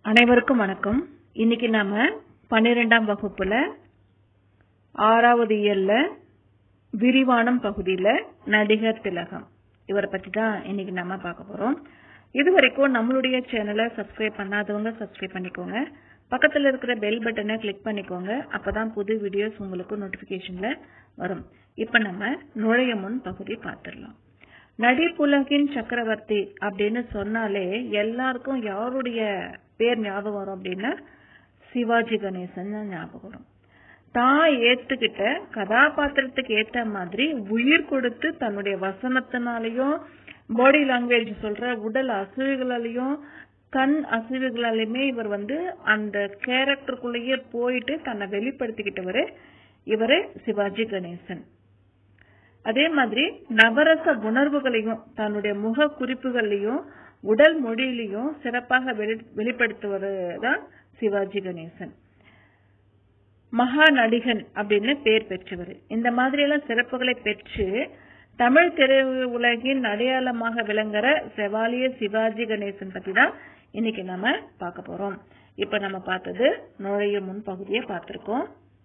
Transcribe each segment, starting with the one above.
அனைவருக்கும் வணக்கம் இன்னைக்கு நாம பன்னிரெண்டாம் வகுப்புல ஆறாவது இயல்ல விரிவானம் பகுதியில நடிகர் திலகம் இவரை பத்தி தான் இன்னைக்கு நாம பார்க்க போறோம் இது வரைக்கும் நம்மளுடைய சேனலை சப்ஸ்கிரைப் பண்ணாதவங்க சப்ஸ்கிரைப் பண்ணிக்கோங்க பக்கத்துல இருக்கிற பெல் பட்டனை கிளிக் பண்ணிக்கோங்க அப்பதான் புது வீடியோஸ் உங்களுக்கு நோட்டிபிகேஷன்ல வரும் இப்ப நம்ம நுழைய முன் பகுதி பார்த்துடலாம் நடிப்புலகின் சக்கரவர்த்தி அப்படின்னு சொன்னாலே எல்லாருக்கும் யாருடைய பேர் ஞாபகம் வரும் அப்படின்னா சிவாஜி கணேசன் தான் ஞாபகம் வரும் தான் ஏத்துக்கிட்ட கதாபாத்திரத்துக்கு ஏத்த மாதிரி உயிர் கொடுத்து தன்னுடைய வசனத்தினாலையும் பாடி லாங்குவேஜ் சொல்ற உடல் அசைவுகளாலையும் கண் அசைவுகளாலையுமே இவர் வந்து அந்த கேரக்டருக்குள்ளேயே போயிட்டு தன்னை வெளிப்படுத்திக்கிட்டவரு இவரு சிவாஜி கணேசன் அதே மாதிரி நவரச உணர்வுகளையும் தன்னுடைய முக குறிப்புகளையும் உடல் மொழியிலையும் சிறப்பாக வெளிப்படுத்துவது தான் சிவாஜி கணேசன் மகா நடிகன் அப்படின்னு பேர் பெற்றவர் இந்த மாதிரி எல்லாம் சிறப்புகளை பெற்று தமிழ் திரையுலகின் உலகின் அடையாளமாக விளங்குற செவாலிய சிவாஜி கணேசன் பத்தி தான் இன்னைக்கு நம்ம பார்க்க போறோம் இப்ப நம்ம பார்த்தது நுழைய முன் பகுதியை பார்த்திருக்கோம்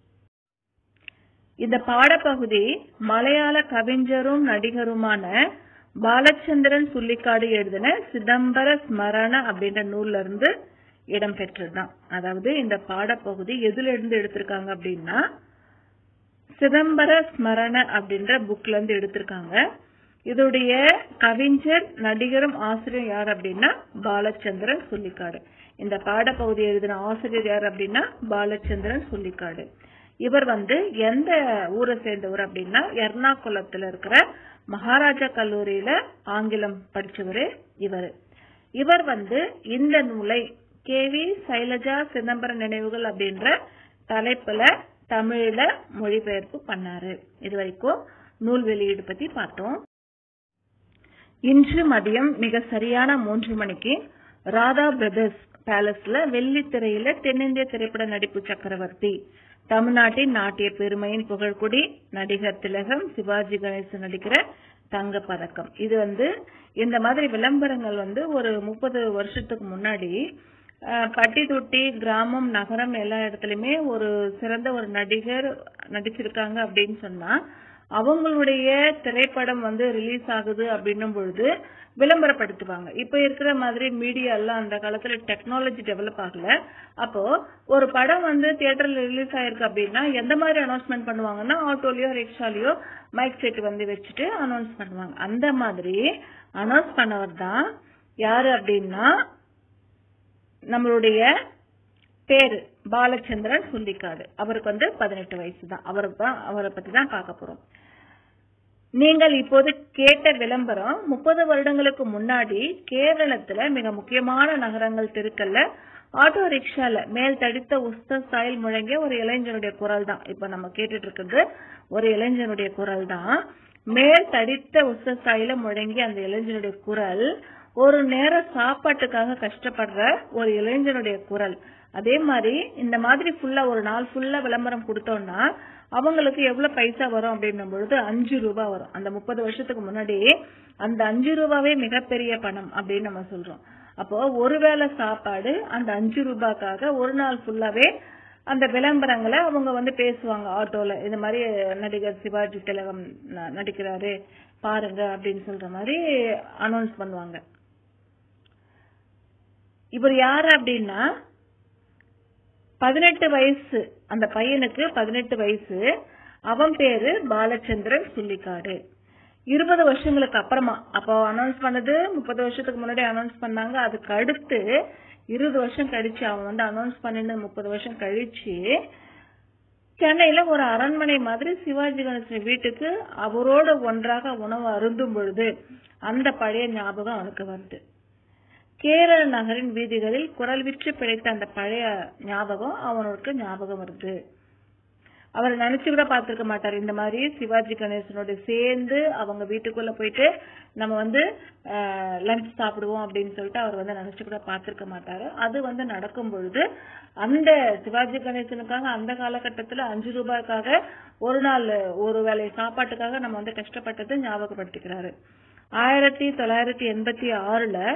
இந்த பாடப்பகுதி மலையாள கவிஞரும் நடிகருமான பாலச்சந்திரன் சுள்ளிக்காடு எழுதின சிதம்பர ஸ்மரண அப்படின்ற நூல்ல இருந்து இடம் பெற்றதுதான் அதாவது இந்த பாடப்பகுதி எதுல இருந்து எடுத்திருக்காங்க அப்படின்னா சிதம்பர ஸ்மரண அப்படின்ற புக்ல இருந்து எடுத்திருக்காங்க இதோடைய கவிஞர் நடிகரும் ஆசிரியர் யார் அப்படின்னா பாலச்சந்திரன் சுள்ளிக்காடு இந்த பாடப்பகுதி எழுதின ஆசிரியர் யார் அப்படின்னா பாலச்சந்திரன் சுள்ளிக்காடு இவர் வந்து எந்த ஊரை சேர்ந்தவர் அப்படின்னா எர்ணாகுளத்துல இருக்கிற மகாராஜா கல்லூரியில ஆங்கிலம் படிச்சவரு இவர் இவர் வந்து இந்த நூலை கேவி சைலஜா சிதம்பரம் நினைவுகள் அப்படின்ற தலைப்புல தமிழ்ல மொழிபெயர்ப்பு பண்ணாரு இது வரைக்கும் நூல் வெளியீடு பத்தி பார்த்தோம் இன்று மதியம் மிக சரியான மூன்று மணிக்கு ராதா பிரதர்ஸ் பேலஸ்ல வெள்ளித்திரையில தென்னிந்திய திரைப்பட நடிப்பு சக்கரவர்த்தி தமிழ்நாட்டின் நாட்டிய பெருமையின் புகழ்குடி நடிகர் திலகம் சிவாஜி கணேசன் நடிக்கிற தங்க பதக்கம் இது வந்து இந்த மாதிரி விளம்பரங்கள் வந்து ஒரு முப்பது வருஷத்துக்கு முன்னாடி பட்டி தொட்டி கிராமம் நகரம் எல்லா இடத்துலயுமே ஒரு சிறந்த ஒரு நடிகர் நடிச்சிருக்காங்க அப்படின்னு சொன்னா அவங்களுடைய திரைப்படம் வந்து ரிலீஸ் ஆகுது அப்படின்னும் பொழுது விளம்பரப்படுத்துவாங்க இப்ப இருக்கிற மாதிரி மீடியா எல்லாம் அந்த காலத்துல டெக்னாலஜி டெவலப் ஆகல அப்போ ஒரு படம் வந்து தியேட்டர்ல ரிலீஸ் ஆயிருக்கு அப்படின்னா எந்த மாதிரி அனௌன்ஸ்மெண்ட் பண்ணுவாங்கன்னா ஆட்டோலயோ ரிக்ஷாலயோ மைக் செட் வந்து வச்சுட்டு அனௌன்ஸ் பண்ணுவாங்க அந்த மாதிரி அனௌன்ஸ் பண்ணவர் தான் யாரு அப்படின்னா நம்மளுடைய பேரு பாலச்சந்திரன் சுள்ளிக்காடு அவருக்கு வந்து பதினெட்டு வயசு தான் அவருக்கு தான் அவரை பத்தி தான் பார்க்க போறோம் நீங்கள் இப்போது கேட்ட விளம்பரம் முப்பது வருடங்களுக்கு முன்னாடி கேரளத்துல மிக முக்கியமான நகரங்கள் தெருக்கல்ல ஆட்டோ ரிக்ஷால மேல் தடித்த உஸ்த ஸ்டைல் முழங்கிய ஒரு இளைஞனுடைய குரல் தான் இப்ப நம்ம கேட்டுட்டு இருக்கிறது ஒரு இளைஞனுடைய குரல் தான் மேல் தடித்த உஸ்த ஸ்டைல முழங்கிய அந்த இளைஞனுடைய குரல் ஒரு நேர சாப்பாட்டுக்காக கஷ்டப்படுற ஒரு இளைஞனுடைய குரல் அதே மாதிரி இந்த மாதிரி ஃபுல்லா ஒரு நாள் ஃபுல்லா விளம்பரம் கொடுத்தோம்னா அவங்களுக்கு எவ்வளவு பைசா வரும் அப்படின்னும் பொழுது அஞ்சு ரூபாய் வரும் அந்த முப்பது வருஷத்துக்கு முன்னாடி அந்த அஞ்சு ரூபாவே மிகப்பெரிய பணம் அப்படின்னு நம்ம சொல்றோம் அப்போ ஒருவேளை சாப்பாடு அந்த அஞ்சு ரூபாய்க்காக ஒரு நாள் ஃபுல்லாவே அந்த விளம்பரங்களை அவங்க வந்து பேசுவாங்க ஆட்டோல இந்த மாதிரி நடிகர் சிவாஜி திலகம் நடிக்கிறாரு பாருங்க அப்படின்னு சொல்ற மாதிரி அனௌன்ஸ் பண்ணுவாங்க இவர் யாரு அப்படின்னா பதினெட்டு வயசு அந்த பையனுக்கு பதினெட்டு வயசு அவன் பேரு பாலச்சந்திரன் சுள்ளிக்காடு இருபது வருஷங்களுக்கு அப்புறமா அப்போ அனௌன்ஸ் பண்ணது முப்பது வருஷத்துக்கு முன்னாடி அனௌன்ஸ் பண்ணாங்க அதுக்கு அடுத்து இருபது வருஷம் கழிச்சு அவன் வந்து அனௌன்ஸ் பண்ணிட்டு முப்பது வருஷம் கழிச்சு சென்னையில ஒரு அரண்மனை மாதிரி சிவாஜி கணேசன் வீட்டுக்கு அவரோட ஒன்றாக உணவு அருந்தும் பொழுது அந்த பழைய ஞாபகம் அவனுக்கு வருது கேரள நகரின் வீதிகளில் குரல் விற்று பிழைத்த அந்த பழைய ஞாபகம் அவனுக்கு ஞாபகம் வருது அவர் நினைச்சு கூட பார்த்திருக்க மாட்டார் இந்த மாதிரி சிவாஜி கணேசனோட சேர்ந்து அவங்க வீட்டுக்குள்ள போயிட்டு நம்ம வந்து லஞ்ச் சாப்பிடுவோம் அப்படின்னு சொல்லிட்டு அவர் வந்து நினைச்சு கூட பார்த்திருக்க மாட்டாரு அது வந்து நடக்கும் பொழுது அந்த சிவாஜி கணேசனுக்காக அந்த காலகட்டத்துல அஞ்சு ரூபாய்க்காக ஒரு நாள் ஒரு வேலை சாப்பாட்டுக்காக நம்ம வந்து கஷ்டப்பட்டது ஞாபகப்படுத்திக்கிறாரு ஆயிரத்தி தொள்ளாயிரத்தி எண்பத்தி ஆறுல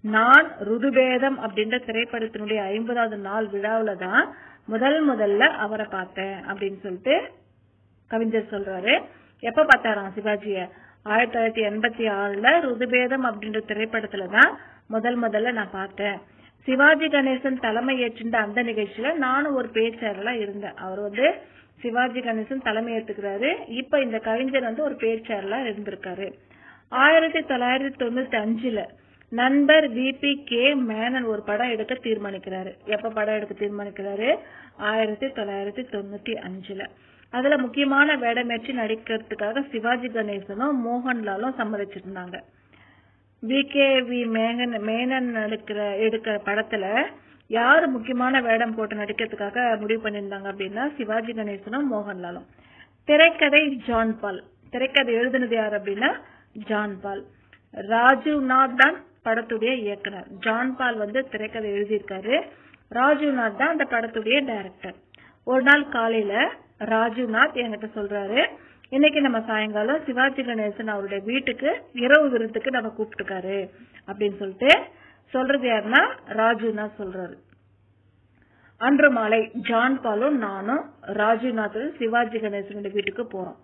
நான் ருதுபேதம் அப்படின்ற திரைப்படத்தினுடைய ஐம்பதாவது நாள் விழாவுல தான் முதல் முதல்ல அவரை பார்த்தேன் அப்படின்னு சொல்லிட்டு கவிஞர் சொல்றாரு எப்ப பார்த்தாராம் சிவாஜிய ஆயிரத்தி தொள்ளாயிரத்தி எண்பத்தி ஆறுல ருதுபேதம் அப்படின்ற திரைப்படத்துல தான் முதல் முதல்ல நான் பார்த்தேன் சிவாஜி கணேசன் தலைமை ஏற்றிருந்த அந்த நிகழ்ச்சியில நானும் ஒரு பேச்சாளரா இருந்தேன் அவர் வந்து சிவாஜி கணேசன் தலைமை ஏத்துக்கிறாரு இப்ப இந்த கவிஞர் வந்து ஒரு பேச்சாளரா இருந்திருக்காரு ஆயிரத்தி தொள்ளாயிரத்தி தொண்ணூத்தி அஞ்சுல நண்பர் விபி கே மேனன் ஒரு படம் எடுக்க தீர்மானிக்கிறாரு எப்ப படம் எடுக்க தீர்மானிக்கிறாரு ஆயிரத்தி தொள்ளாயிரத்தி தொண்ணூத்தி அஞ்சுல அதுல முக்கியமான வேடமேற்றி நடிக்கிறதுக்காக சிவாஜி கணேசனும் மோகன்லாலும் சம்மதிச்சிருந்தாங்க வி கே வி மேகன் மேனன் நடிக்கிற எடுக்கிற படத்துல யாரு முக்கியமான வேடம் போட்டு நடிக்கிறதுக்காக முடிவு பண்ணியிருந்தாங்க அப்படின்னா சிவாஜி கணேசனும் மோகன்லாலும் திரைக்கதை ஜான் பால் திரைக்கதை எழுதுனது யார் அப்படின்னா ஜான் பால் ராஜீவ் நாத் தான் படத்துடைய இயக்குனர் ஜான் பால் வந்து திரைக்கதை எழுதியிருக்காரு ராஜீவ் நாத் தான் அந்த படத்துடைய டைரக்டர் ஒரு நாள் காலையில ராஜீவ்நாத் என்கிட்ட சொல்றாரு இன்னைக்கு நம்ம சாயங்காலம் சிவாஜி கணேசன் அவருடைய வீட்டுக்கு இரவு விருந்துக்கு நம்ம கூப்பிட்டுருக்காரு அப்படின்னு சொல்லிட்டு சொல்றது யாருன்னா ராஜீவ்நாத் சொல்றாரு அன்று மாலை ஜான் பாலும் நானும் ராஜீவ்நாத் சிவாஜி கணேசனுடைய வீட்டுக்கு போறோம்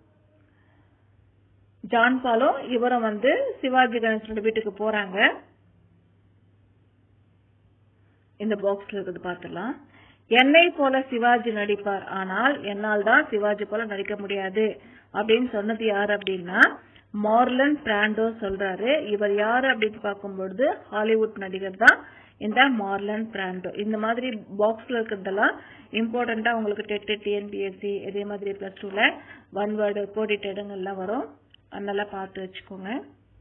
ஜான் பாலும் இவரும் வந்து சிவாஜி கணேசனுடைய வீட்டுக்கு போறாங்க இந்த பாக்ஸ்ல இருக்குது பார்த்துலாம் என்னை போல சிவாஜி நடிப்பார் ஆனால் என்னால் தான் சிவாஜி போல நடிக்க முடியாது அப்படின்னு சொன்னது யாரு அப்படின்னா மார்லன் பிராண்டோ சொல்றாரு இவர் யாரு அப்படின்னு பார்க்கும்பொழுது ஹாலிவுட் நடிகர் தான் இந்த மார்லன் பிராண்டோ இந்த மாதிரி பாக்ஸ்ல இருக்கிறதெல்லாம் இம்பார்ட்டண்டா உங்களுக்கு டெட் டிஎன்பிஎஸ்சி இதே மாதிரி பிளஸ் டூல ஒன் வேர்டு கோடிட்ட இடங்கள்லாம் வரும் அதனால பார்த்து வச்சுக்கோங்க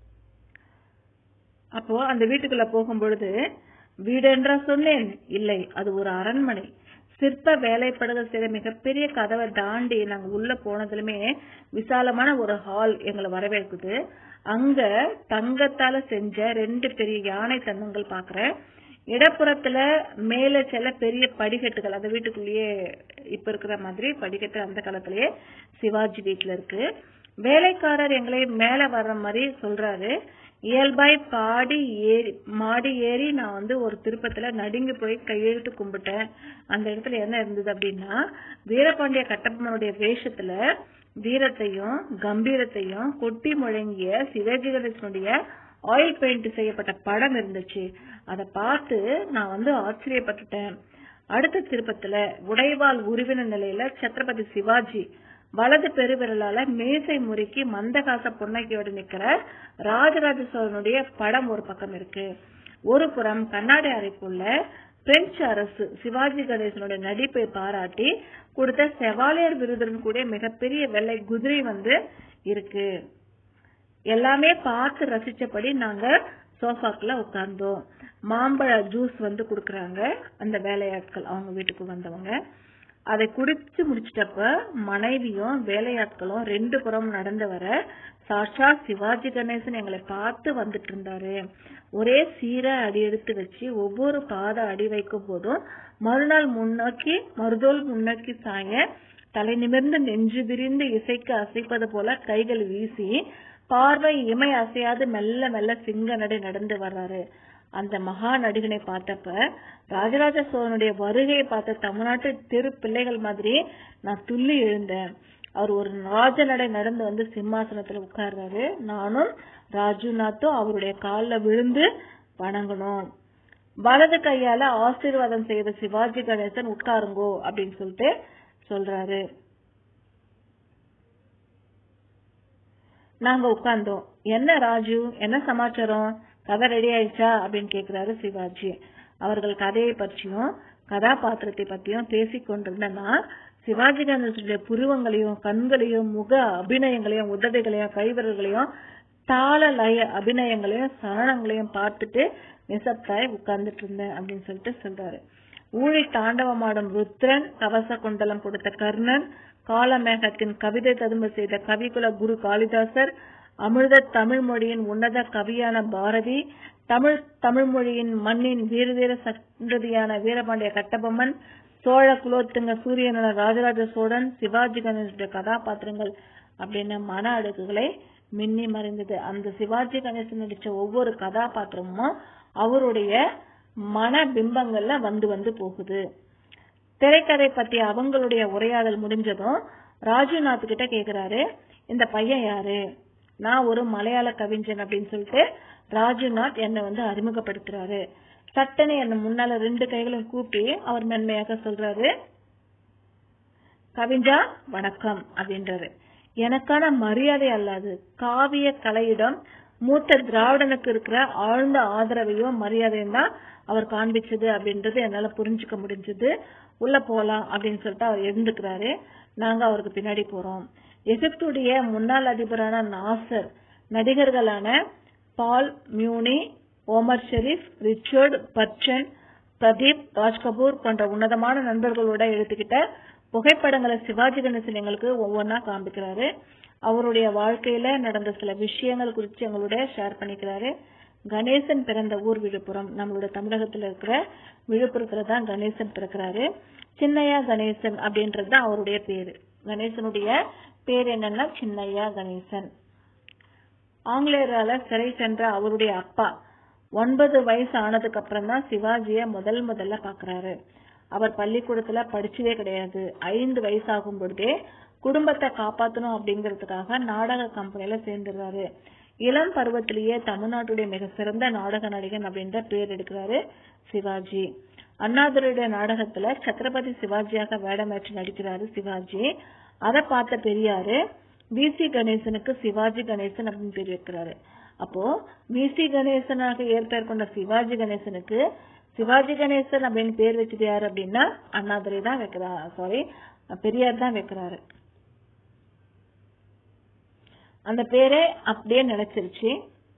அப்போ அந்த வீட்டுக்குள்ள போகும்பொழுது வீடு என்றா சொன்னேன் இல்லை அது ஒரு அரண்மனை சிற்ப வேலைப்படுதல் செய்த மிகப்பெரிய கதவை தாண்டி நாங்க உள்ள போனதுலுமே விசாலமான ஒரு ஹால் எங்களை வரவேற்குது அங்க தங்கத்தால செஞ்ச ரெண்டு பெரிய யானை தந்தங்கள் பாக்குறேன் இடப்புறத்துல மேல சில பெரிய படிக்கட்டுகள் அந்த வீட்டுக்குள்ளேயே இப்ப இருக்கிற மாதிரி படிக்கட்டு அந்த காலத்திலேயே சிவாஜி வீட்டுல இருக்கு வேலைக்காரர் எங்களை மேல வர்ற மாதிரி சொல்றாரு இயல்பாய் பாடி ஏறி மாடி ஏறி நான் வந்து ஒரு திருப்பத்துல நடுங்கி போய் கையெழுத்து கும்பிட்டேன் அந்த இடத்துல என்ன இருந்தது அப்படின்னா வீரபாண்டிய கட்டபொம்மனுடைய வேஷத்துல வீரத்தையும் கம்பீரத்தையும் கொட்டி முழங்கிய சிவாஜி கணேசனுடைய ஆயில் பெயிண்ட் செய்யப்பட்ட படம் இருந்துச்சு அதை பார்த்து நான் வந்து ஆச்சரியப்பட்டுட்டேன் அடுத்த திருப்பத்துல உடைவால் உருவின நிலையில சத்ரபதி சிவாஜி வலது பெருவிரலால மேசை முறுக்கி மந்தகாச புன்னகையோடு நிக்கிற ராஜராஜ சோழனுடைய படம் ஒரு பக்கம் இருக்கு ஒரு புறம் கண்ணாடி அறைக்குள்ள பிரெஞ்சு அரசு சிவாஜி கணேசனுடைய நடிப்பை பாராட்டி கொடுத்த செவாலியர் விருதுடன் கூடிய மிகப்பெரிய வெள்ளை குதிரை வந்து இருக்கு எல்லாமே பார்த்து ரசிச்சபடி நாங்க சோஃபாக்குள்ள உட்கார்ந்தோம் மாம்பழ ஜூஸ் வந்து குடுக்கறாங்க அந்த வேலையாட்கள் அவங்க வீட்டுக்கு வந்தவங்க அதை குடிச்சு முடிச்சிட்டப்ப மனைவியும் வேலையாட்களும் ரெண்டு புறம் நடந்து வர சாஷா சிவாஜி கணேசன் எங்களை பார்த்து வந்துட்டு இருந்தாரு ஒரே சீரா அடி எடுத்து வச்சு ஒவ்வொரு பாத அடி வைக்கும் போதும் மறுநாள் முன்னோக்கி மறுதோல் முன்னோக்கி சாய தலை நிமிர்ந்து நெஞ்சு விரிந்து இசைக்கு அசைப்பது போல கைகள் வீசி பார்வை இமை அசையாது மெல்ல மெல்ல சிங்க நடை நடந்து வர்றாரு அந்த மகா நடிகனை பார்த்தப்ப ராஜராஜ சோழனுடைய வருகையை பார்த்த தமிழ்நாட்டு தெரு பிள்ளைகள் மாதிரி நான் துள்ளி எழுந்தேன் அவர் ஒரு ராஜ நடை நடந்து வந்து சிம்மாசனத்துல உட்கார்றாரு நானும் ராஜுநாத்தும் அவருடைய காலில் விழுந்து வணங்கணும் வலது கையால ஆசீர்வாதம் செய்த சிவாஜி கணேசன் உட்காருங்கோ அப்படின்னு சொல்லிட்டு சொல்றாரு நாங்க உட்கார்ந்தோம் என்ன ராஜு என்ன சமாச்சாரம் கதை ரெடி ஆயிடுச்சா அப்படின்னு கேக்குறாரு சிவாஜி அவர்கள் கதையை பற்றியும் கதாபாத்திரத்தை பத்தியும் பேசிக் கொண்டிருந்தனா சிவாஜி கணேசனுடைய புருவங்களையும் கண்களையும் முக அபிநயங்களையும் உதடுகளையும் கைவிரல்களையும் தாள லய அபிநயங்களையும் சரணங்களையும் பார்த்துட்டு நிசப்தாய் உட்கார்ந்துட்டு இருந்தேன் அப்படின்னு சொல்லிட்டு சொல்றாரு ஊழி தாண்டவமாடும் ருத்ரன் கவச குண்டலம் கொடுத்த கர்ணன் காலமேகத்தின் கவிதை ததும்ப செய்த கவிகுல குரு காளிதாசர் அமிர்த தமிழ் மொழியின் உன்னத கவியான பாரதி தமிழ் தமிழ் மொழியின் மண்ணின் வீரதீர சந்ததியான வீரபாண்டிய கட்டபொம்மன் சோழ குலோத்துங்க சூரியனன ராஜராஜ சோழன் சிவாஜி கணேசனுடைய கதாபாத்திரங்கள் அப்படின்னு மன அடுக்குகளை மின்னி மறைந்தது அந்த சிவாஜி கணேசன் நடிச்ச ஒவ்வொரு கதாபாத்திரமும் அவருடைய மன பிம்பங்கள்ல வந்து வந்து போகுது திரைக்கதை பத்தி அவங்களுடைய உரையாடல் முடிஞ்சதும் ராஜுநாத் கிட்ட கேக்குறாரு இந்த பையன் யாரு நான் ஒரு மலையாள கவிஞன் அப்படின்னு சொல்லிட்டு ராஜுநாத் என்னை வந்து அறிமுகப்படுத்துறாரு சட்டனை என்ன முன்னால ரெண்டு கைகளும் கூப்பி அவர் மென்மையாக சொல்றாரு கவிஞா வணக்கம் அப்படின்றாரு எனக்கான மரியாதை அல்லாது காவிய கலையிடம் மூத்த திராவிடனுக்கு இருக்கிற ஆழ்ந்த ஆதரவையும் மரியாதையும் தான் அவர் காண்பிச்சது அப்படின்றது என்னால புரிஞ்சுக்க முடிஞ்சது உள்ள போலாம் அப்படின்னு சொல்லிட்டு அவர் எழுந்துக்கிறாரு நாங்க அவருக்கு பின்னாடி போறோம் எகிப்துடைய முன்னாள் அதிபரான நாசர் நடிகர்களான Paul Muni Omar Sharif Richard Bachchan Pradeep Raj Kapoor போன்ற உன்னதமான நண்பர்களோட எடுத்துக்கிட்ட புகைப்படங்களை சிவாஜி கணேசன் எங்களுக்கு ஒவ்வொன்றா காண்பிக்கிறாரு அவருடைய வாழ்க்கையில நடந்த சில விஷயங்கள் குறித்து எங்களோட ஷேர் பண்ணிக்கிறாரு கணேசன் பிறந்த ஊர் விழுப்புரம் நம்மளோட தமிழகத்துல இருக்கிற விழுப்புரத்துல தான் கணேசன் பிறக்கிறாரு சின்னையா கணேசன் அப்படின்றது தான் அவருடைய பேரு கணேசனுடைய பேர் என்னன்னா சின்னையா கணேசன் ஆங்கிலேயரால சிறை சென்ற அவருடைய அப்பா ஒன்பது வயசு ஆனதுக்கு அப்புறம் தான் சிவாஜிய முதல் முதல்ல பாக்குறாரு அவர் பள்ளிக்கூடத்துல படிச்சதே கிடையாது ஐந்து வயசாகும் பொழுதே குடும்பத்தை காப்பாத்தணும் அப்படிங்கறதுக்காக நாடக கம்பெனில சேர்ந்துடுறாரு இளம் பருவத்திலேயே தமிழ்நாட்டுடைய மிக சிறந்த நாடக நடிகன் அப்படின்ற பேர் எடுக்கிறாரு சிவாஜி அண்ணாதுரையுடைய நாடகத்துல சத்ரபதி சிவாஜியாக வேடமேற்று நடிக்கிறாரு சிவாஜி அதை பார்த்த பெரியாரு வி சி கணேசனுக்கு சிவாஜி கணேசன் அப்படின்னு பேர் வைக்கிறாரு அப்போ வி சி கணேசனாக ஏற்பேர் கொண்ட சிவாஜி கணேசனுக்கு சிவாஜி கணேசன் அப்படின்னு பேர் வச்சது யாரு அப்படின்னா அண்ணாதுரை தான் வைக்கிறா சாரி பெரியார் தான் வைக்கிறாரு அந்த பேரே அப்படியே நினைச்சிருச்சு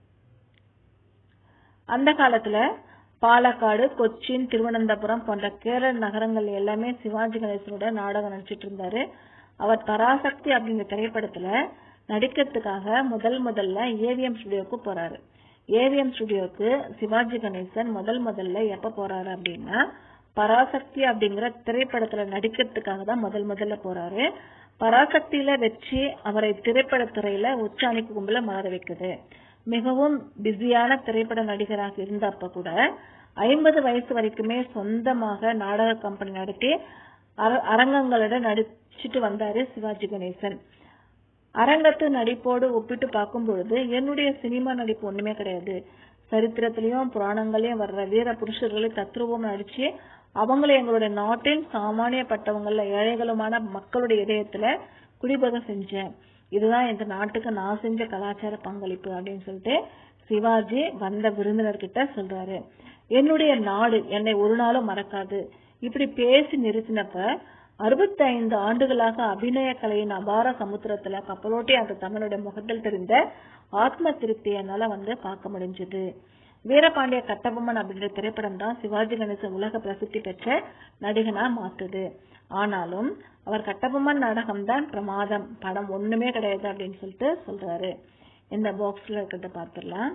அந்த காலத்துல பாலக்காடு கொச்சின் திருவனந்தபுரம் போன்ற கேரள நகரங்கள் எல்லாமே சிவாஜி கணேசனோட நாடகம் நடிச்சிட்டு இருந்தாரு அவர் பராசக்தி அப்படிங்கிற திரைப்படத்துல நடிக்கிறதுக்காக முதல் முதல்ல ஏவிஎம் ஸ்டுடியோக்கு போறாரு ஏவிஎம் ஸ்டுடியோக்கு சிவாஜி கணேசன் முதல் முதல்ல எப்ப போறாரு அப்படின்னா பராசக்தி அப்படிங்கிற திரைப்படத்துல நடிக்கிறதுக்காக தான் முதல் முதல்ல போறாரு பராசக்தியில வச்சு அவரை திரைப்படத்துறையில உச்சாணிக்கு கும்பல மாற வைக்குது மிகவும் பிஸியான திரைப்பட நடிகராக இருந்தப்ப கூட ஐம்பது வயசு வரைக்குமே சொந்தமாக நாடக கம்பெனி நடத்தி அர- அரங்கங்களோட நடிச்சிட்டு வந்தாரு சிவாஜி கணேசன் அரங்கத்து நடிப்போடு ஒப்பிட்டு பார்க்கும் பொழுது என்னுடைய சினிமா நடிப்பு ஒண்ணுமே கிடையாது சரித்திரத்திலயும் புராணங்களையும் வர்ற வீர புருஷர்களை தத்ரூபம் நடிச்சு அவங்களை எங்களுடைய நாட்டின் சாமானியப்பட்டவங்கள ஏழைகளுமான மக்களுடைய இதயத்துல குடிபக செஞ்சேன் இதுதான் எங்க நாட்டுக்கு நான் செஞ்ச கலாச்சார பங்களிப்பு அப்படின்னு சொல்லிட்டு சிவாஜி வந்த விருந்தினர்கிட்ட சொல்றாரு என்னுடைய நாடு என்னை ஒரு நாளும் மறக்காது இப்படி பேசி நிறுத்தினப்ப அறுபத்தைந்து ஆண்டுகளாக அபிநய கலையின் அபார சமுத்திரத்துல கப்பலோட்டி அந்த தமிழுடைய முகத்தில் தெரிந்த ஆத்ம திருப்தி என்னால வந்து பார்க்க முடிஞ்சது வீரபாண்டிய கட்டபொம்மன் அப்படின்ற திரைப்படம் தான் சிவாஜி கணேசன் உலக பிரசித்தி பெற்ற நடிகனா மாத்துது ஆனாலும் அவர் கட்டபொம்மன் நாடகம் தான் பிரமாதம் படம் ஒண்ணுமே கிடையாது அப்படின்னு சொல்லிட்டு சொல்றாரு இந்த பாக்ஸ்ல இருக்கிறத பார்த்துடலாம்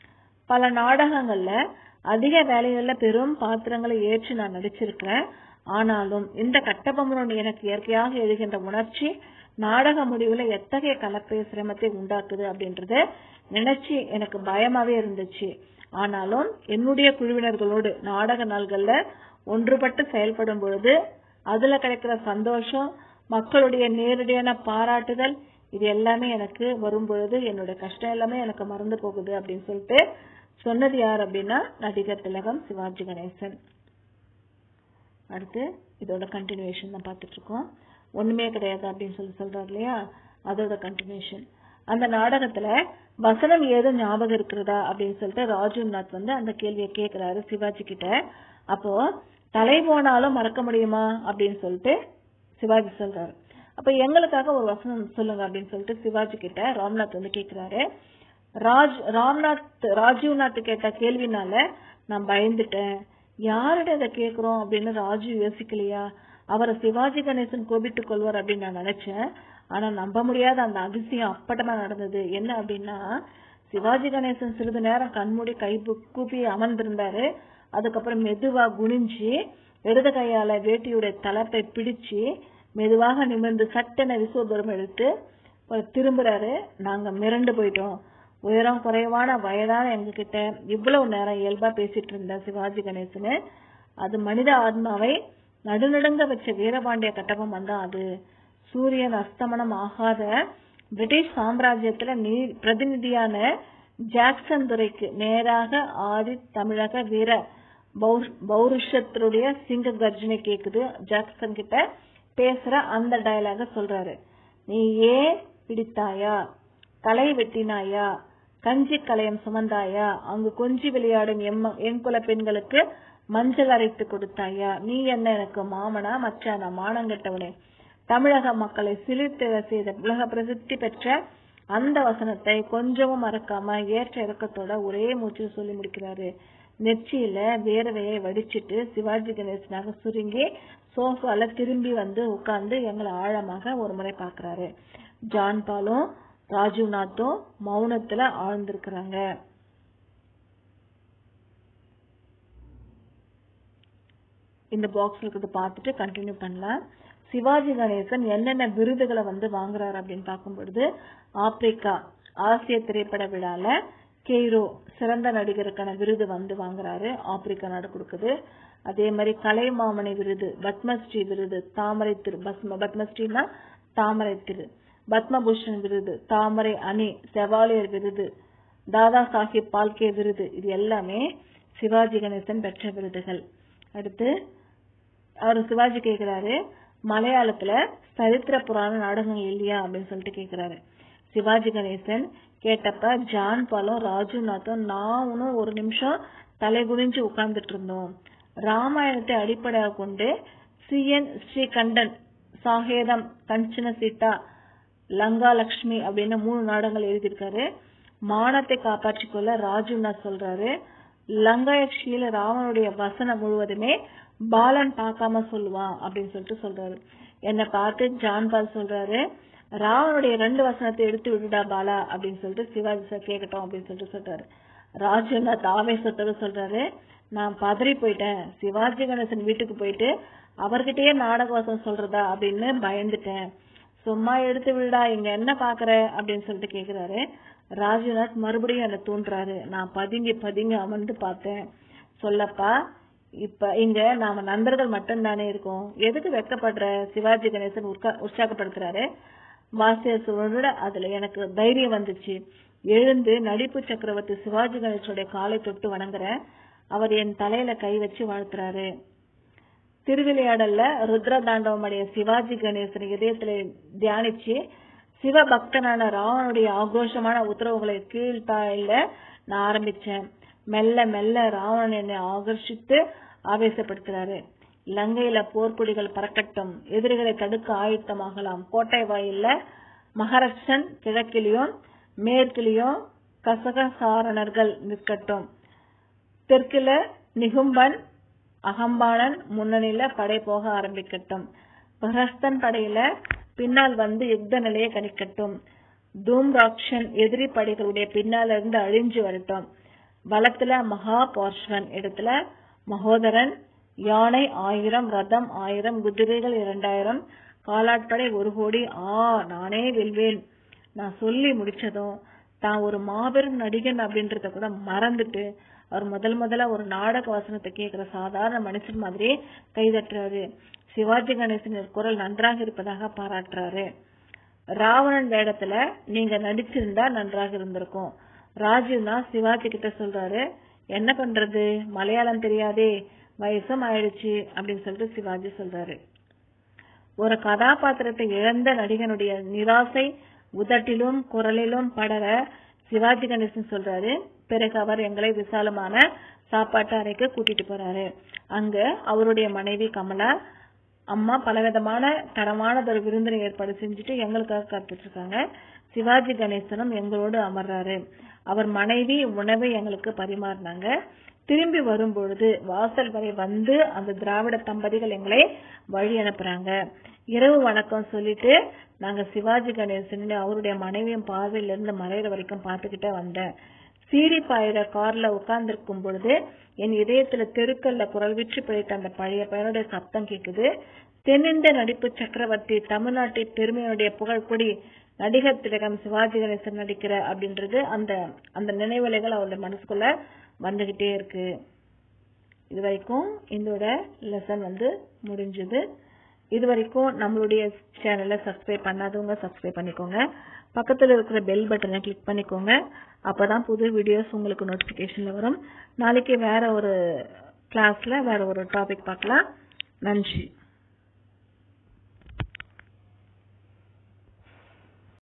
பல நாடகங்கள்ல அதிக வேலைகள்ல பெரும் பாத்திரங்களை ஏற்று நான் நடிச்சிருக்கிறேன் ஆனாலும் இந்த கட்டபொம்மனோட எனக்கு இயற்கையாக எழுகின்ற உணர்ச்சி நாடக முடிவுல எத்தகைய கலப்பை சிரமத்தை உண்டாக்குது அப்படின்றத நினைச்சு எனக்கு பயமாவே இருந்துச்சு ஆனாலும் என்னுடைய குழுவினர்களோடு நாடக நாள்கள்ல ஒன்றுபட்டு செயல்படும் பொழுது அதுல கிடைக்கிற சந்தோஷம் மக்களுடைய நேரடியான பாராட்டுதல் இது எல்லாமே எனக்கு வரும் பொழுது என்னோட கஷ்டம் எல்லாமே எனக்கு மறந்து போகுது அப்படின்னு சொல்லிட்டு சொன்னது யார் அப்படின்னா நடிகர் திலகம் சிவாஜி கணேசன் அடுத்து இதோட கண்டினியூஷன் தான் பார்த்துட்டு இருக்கோம் ஒண்ணுமே கிடையாது அப்படின்னு சொல்லி சொல்றாரு இல்லையா அதோட கண்டினியூஷன் அந்த நாடகத்துல வசனம் ஏதும் ஞாபகம் இருக்கிறதா அப்படின்னு சொல்லிட்டு ராஜுநாத் வந்து அந்த கேள்வியை கேக்குறாரு சிவாஜி கிட்ட அப்போ தலை போனாலும் மறக்க முடியுமா அப்படின்னு சொல்லிட்டு சிவாஜி சொல்றாரு அப்ப எங்களுக்காக ஒரு வசனம் சொல்லுங்க அப்படின்னு சொல்லிட்டு சிவாஜி கிட்ட ராம்நாத் வந்து கேக்குறாரு ராஜ் ராம்நாத் ராஜீவ்நாத் கேட்ட கேள்வினால நான் பயந்துட்டேன் யார்கிட்ட இதை கேக்குறோம் அப்படின்னு ராஜு யோசிக்கலையா அவரை சிவாஜி கணேசன் கோபித்துக் கொள்வார் அப்படின்னு நான் நினைச்சேன் ஆனா நம்ப முடியாத அந்த அதிசயம் அப்பட்டமா நடந்தது என்ன அப்படின்னா சிவாஜி கணேசன் சிறிது நேரம் கண்மூடி கை பு- கூப்பி அமர்ந்திருந்தாரு அதுக்கப்புறம் மெதுவா குனிஞ்சு இடது கையால வேட்டியுடைய தலைப்பை பிடிச்சு மெதுவாக நிமிர்ந்து சட்டென விஸ்வபுரம் எடுத்து அவர் திரும்புறாரு நாங்க மிரண்டு போயிட்டோம் உயரம் குறைவான வயதான எங்ககிட்ட இவ்வளவு நேரம் இயல்பா பேசிட்டு இருந்த சிவாஜி கணேசன் அது மனித ஆத்மாவை நடுநடுங்க வச்ச வீரபாண்டிய கட்டபம் வந்தா அது சூரியன் அஸ்தமனம் ஆகாத பிரிட்டிஷ் சாம்ராஜ்யத்துல நீ பிரதிநிதியான ஜாக்சன் துரைக்கு நேராக ஆதி தமிழக வீர பௌர்- பௌருஷத்தினுடைய சிங்க கர்ஜனை கேக்குது ஜாக்சன் கிட்ட பேசுற அந்த டயலாக சொல்றாரு நீ ஏன் பிடித்தாயா களை வெட்டினாயா கஞ்சி கலையம் சுமந்தாயா அங்கு கொஞ்சி விளையாடும் எம்ம என் குல பெண்களுக்கு மஞ்சள் அரைத்து கொடுத்தாயா நீ என்ன எனக்கு மாமனா மச்சானா மானங்கெட்டவனே தமிழக மக்களை சிலிர்த்திட செய்த உலக பிரசித்தி பெற்ற அந்த வசனத்தை கொஞ்சமும் மறக்காம ஏற்ற இறக்கத்தோட ஒரே மூச்சில் சொல்லி முடிக்கிறாரு நெற்றியில வேர்வையை வடிச்சிட்டு சிவாஜி கணேசனாக சுருங்கி சோஃபால திரும்பி வந்து உட்கார்ந்து எங்களை ஆழமாக ஒரு முறை பாக்குறாரு ஜான் பாலும் ராஜீவ் நாத்தும் மௌனத்துல ஆழ்ந்திருக்கிறாங்க இந்த பாக்ஸ் இருக்கிறத பார்த்துட்டு கண்டினியூ பண்ணலாம் சிவாஜி கணேசன் என்னென்ன விருதுகளை வந்து வாங்குறாரு அப்படின்னு பார்க்கும் பொழுது ஆப்பிரிக்கா ஆசிய திரைப்பட விழால கெய்ரோ சிறந்த நடிகருக்கான விருது வந்து வாங்குறாரு ஆப்பிரிக்கா நாடு கொடுக்குது அதே மாதிரி கலைமாமணி விருது பத்மஸ்ரீ விருது தாமரை திரு பத்ம பத்மஸ்ரீனா தாமரை திரு பத்மபூஷன் விருது தாமரை அணி செவாலியர் விருது தாதா சாஹிப் பால்கே விருது இது எல்லாமே சிவாஜி கணேசன் பெற்ற விருதுகள் அடுத்து அவர் சிவாஜி கேக்குறாரு மலையாளத்துல சரித்திர புராண நாடகம் இல்லையா அப்படின்னு சொல்லிட்டு கேக்குறாரு சிவாஜி கணேசன் கேட்டப்ப ஜான் பாலும் ராஜீவ் நாத்தும் நானும் ஒரு நிமிஷம் தலை குனிஞ்சு உட்கார்ந்துட்டு இருந்தோம் ராமாயணத்தை அடிப்படையாக கொண்டு சி என் ஸ்ரீகண்டன் சாகேதம் கஞ்சன சீதா லங்கா லக்ஷ்மி அப்படின்னு மூணு நாடகங்கள் எழுதியிருக்காரு மானத்தை காப்பாற்றிக் கொள்ள ராஜீவ்நாத் சொல்றாரு லங்காயட்சியில ராவனுடைய வசனம் முழுவதுமே பாலன் பார்க்காம சொல்லுவான் அப்படின்னு சொல்லிட்டு சொல்றாரு என்னை பார்த்து ஜான் பால் சொல்றாரு ராவனுடைய ரெண்டு வசனத்தை எடுத்து விடுடா பாலா அப்படின்னு சொல்லிட்டு சிவாஜி சார் கேட்கட்டும் அப்படின்னு சொல்லிட்டு சொல்றாரு ராஜநாத் ஆவேசத்தோட சொல்றாரு நான் பதறி போயிட்டேன் சிவாஜி கணேசன் வீட்டுக்கு போயிட்டு அவர்கிட்டயே நாடக வசனம் சொல்றதா அப்படின்னு பயந்துட்டேன் சும்மா எடுத்து விடுடா இங்க என்ன பாக்குற அப்படின்னு சொல்லிட்டு கேக்குறாரு ராஜநாத் மறுபடியும் என்ன தூண்டுறாரு நான் பதுங்கி பதுங்கி அமர்ந்து பார்த்தேன் சொல்லப்பா இப்ப இங்க நாம நண்பர்கள் மட்டும் தானே இருக்கோம் எதுக்கு வெக்கப்படுற சிவாஜி கணேசன் உற்கா- உற்சாகப்படுத்துறாரு வாசிய அதுல எனக்கு தைரியம் வந்துச்சு எழுந்து நடிப்பு சக்கரவர்த்தி சிவாஜி கணேசனுடைய காலை தொட்டு வணங்குறேன் அவர் என் தலையில கை வச்சு வாழ்த்துறாரு திருவிளையாடல்ல ருத்ர தாண்டவமுடைய சிவாஜி கணேசன் இதயத்துல தியானிச்சு சிவபக்தனான ராவனுடைய ஆக்ரோஷமான உத்தரவுகளை கீழ்த்தாயில நான் ஆரம்பிச்சேன் மெல்ல மெல்ல ராவணன் என்னை ஆகர்ஷித்து ஆவேசப்படுத்துறாரு இலங்கையில போர்க்குடிகள் பறக்கட்டும் எதிரிகளை தடுக்க ஆயுத்தமாகலாம் கோட்டை வாயில்ல மகாராஷ்டிரன் கிழக்கிலையும் மேற்கிலையும் கசகசாரணர்கள் நிற்கட்டும் தெற்குல நிகும்பன் அகம்பானன் முன்னணியில படை போக ஆரம்பிக்கட்டும் பிரஹஸ்தன் படையில பின்னால் வந்து யுத்த நிலையை கணிக்கட்டும் தூம்ராக்ஷன் எதிரி படைகளுடைய பின்னால இருந்து அழிஞ்சு வரட்டும் வலத்துல மகா பார்ஷ்வன் இடத்துல மகோதரன் யானை ஆயிரம் ரதம் ஆயிரம் குதிரைகள் இரண்டாயிரம் காலாட்படை ஒரு கோடி ஆ நானே வெல்வேன் நான் சொல்லி முடிச்சதும் தான் ஒரு மாபெரும் நடிகன் அப்படின்றத கூட மறந்துட்டு அவர் முதல் முதல்ல ஒரு நாடக வசனத்தை கேட்கிற சாதாரண மனுஷன் மாதிரியே கைதட்டுறாரு சிவாஜி கணேசன் குரல் நன்றாக இருப்பதாக பாராட்டுறாரு ராவணன் வேடத்துல நீங்க நடிச்சிருந்தா நன்றாக இருந்திருக்கும் ராஜீவ்னா சிவாஜி கிட்ட சொல்றாரு என்ன பண்றது மலையாளம் தெரியாதே வயசும் ஆயிடுச்சு அப்படின்னு சொல்லிட்டு சிவாஜி சொல்றாரு ஒரு கதாபாத்திரத்தை இழந்த நடிகனுடைய நிராசை உதட்டிலும் குரலிலும் படர சிவாஜி கணேசன் சொல்றாரு பிறகு அவர் எங்களை விசாலமான சாப்பாட்டு அறைக்கு கூட்டிட்டு போறாரு அங்க அவருடைய மனைவி கமலா அம்மா பலவிதமான தரமானதொரு விருந்தினை ஏற்பாடு செஞ்சுட்டு எங்களுக்காக காத்துட்டு இருக்காங்க சிவாஜி கணேசனும் எங்களோடு அமர்றாரு அவர் மனைவி உணவை எங்களுக்கு பரிமாறினாங்க திரும்பி வரும் பொழுது வாசல் வரை வந்து அந்த திராவிட தம்பதிகள் எங்களை வழி அனுப்புறாங்க இரவு வணக்கம் சொல்லிட்டு நாங்க சிவாஜி கணேசன் அவருடைய மனைவியும் பார்வையில இருந்து மறையிற வரைக்கும் பார்த்துக்கிட்டே வந்தேன் சீறி பாயிற கார்ல உட்கார்ந்திருக்கும் பொழுது என் இதயத்துல தெருக்கல்ல குரல் விற்று பிழைத்த அந்த பழைய பையனுடைய சத்தம் கேக்குது தென்னிந்திய நடிப்பு சக்கரவர்த்தி தமிழ்நாட்டின் பெருமையுடைய புகழ்குடி நடிகர் திலகம் சிவாஜி கணேசன் நடிக்கிற அப்படின்றது அந்த அந்த நினைவலைகள் அவருடைய மனசுக்குள்ள வந்துகிட்டே இருக்கு இது வரைக்கும் இதோட லெசன் வந்து முடிஞ்சது இது வரைக்கும் நம்மளுடைய சேனலை சப்ஸ்கிரைப் பண்ணாதவங்க சப்ஸ்கிரைப் பண்ணிக்கோங்க பக்கத்துல இருக்கிற பெல் பட்டனை கிளிக் பண்ணிக்கோங்க அப்பதான் புது வீடியோஸ் உங்களுக்கு நோட்டிபிகேஷன்ல வரும் நாளைக்கு வேற ஒரு கிளாஸ்ல வேற ஒரு டாபிக் பார்க்கலாம் நன்றி